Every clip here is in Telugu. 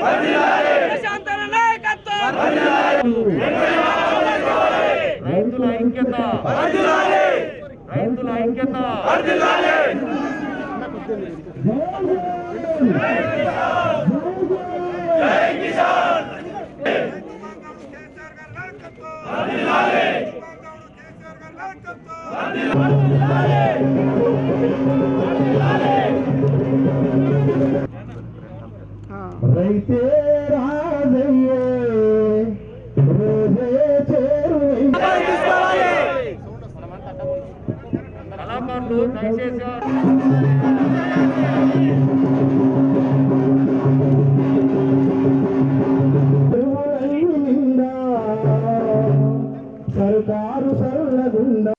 ప్రశాంతన నాయకత్వం రైతుల ఐక్యత రైతుల ఐక్యత రైతే రాజయ్యే రోజే చేరువయ్యే కళాకారులు దయచేసి చెరువులన్నీ నిండా సర్కారు సరళగుండా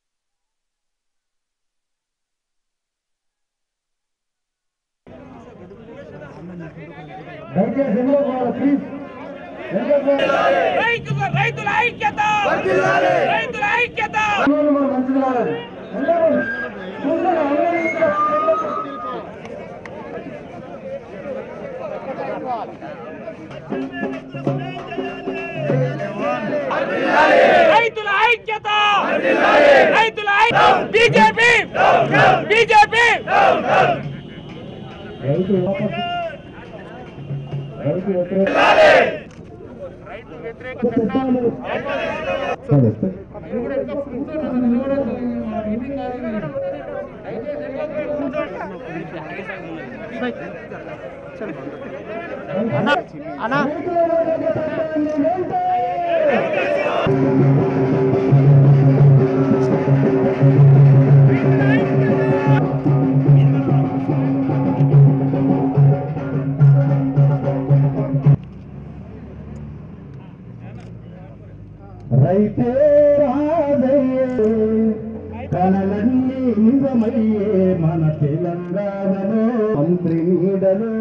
దయచేసి ఎందులో పోవాలి ప్లీజ్ ఎందులో పోవాలి రైతుల రైతుల ఐక్యత రైతుల ఐక్యత అందరూ మనం మంచిది కావాలి అందరూ చూస్తారా? అందరూ ఇక్కడ రైతుల ఐక్యత రైతుల బీజేపీ బీజేపీ రైతు వాపసు రైతు వ్యతిరేక రైతు వ్యతిరేక చట్టాలు మీరు కూడా ఇంకా కూర్చోండి అసలు నిలబడొద్దు. మీటింగ్ కాదు ఇది. దయచేసి ఇంకా కూర్చోండి. రైతే రాజయ్యే కలలన్నీ నిజమయ్యే మన తెలంగాణలో మంత్రి నీడలో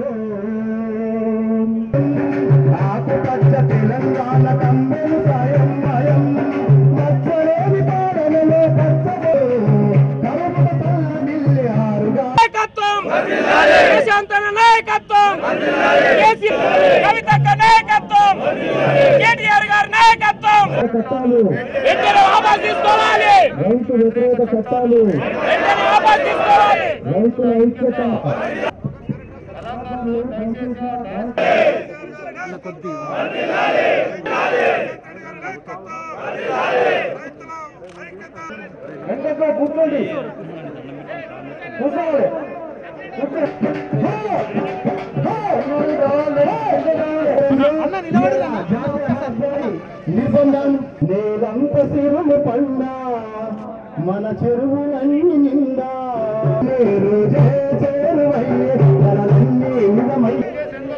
ఆకుపచ్చ తెలంగాణ కమ్మెలు సాయం మయం మచ్చలేని పాడలలో పచ్చబో కరుణ తల్లి ఆరుగా నాయకత్వం ప్రశాంతన నాయకత్వం కేసీఆర్ కవితక్క నాయకత్వం కేటీఆర్ గారి నాయకత్వం చట్టాలు వెంటనే వాపస్ తీసుకోవాలి రైతు వ్యతిరేక చట్టాలు వెంటనే వాపస్ తీసుకోవాలి రైతుల ఐక్యత కళాకారులు దయచేసి వెంకట్రావు కూర్చోండి కూర్చోండి నిర్బంధం నేలంత సిరులు పండ మన చెరువులన్నీ నిండా నీరు చేరువయ్యే కలలన్నీ నిజమయ్యే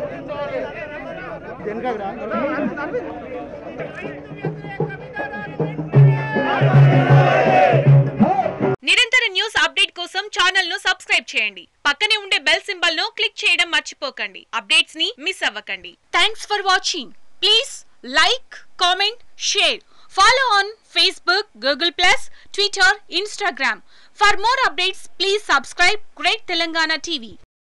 నిరంతర న్యూస్ అప్డేట్ కోసం ఛానల్ ను సబ్స్క్రైబ్ చేయండి పక్కనే ఉండే బెల్ సింబల్ ను క్లిక్ చేయడం మర్చిపోకండి అప్డేట్స్ ని మిస్ అవ్వకండి thanks for watching please like comment share follow on Facebook Google plus Twitter Instagram for more updates please subscribe great Telangana TV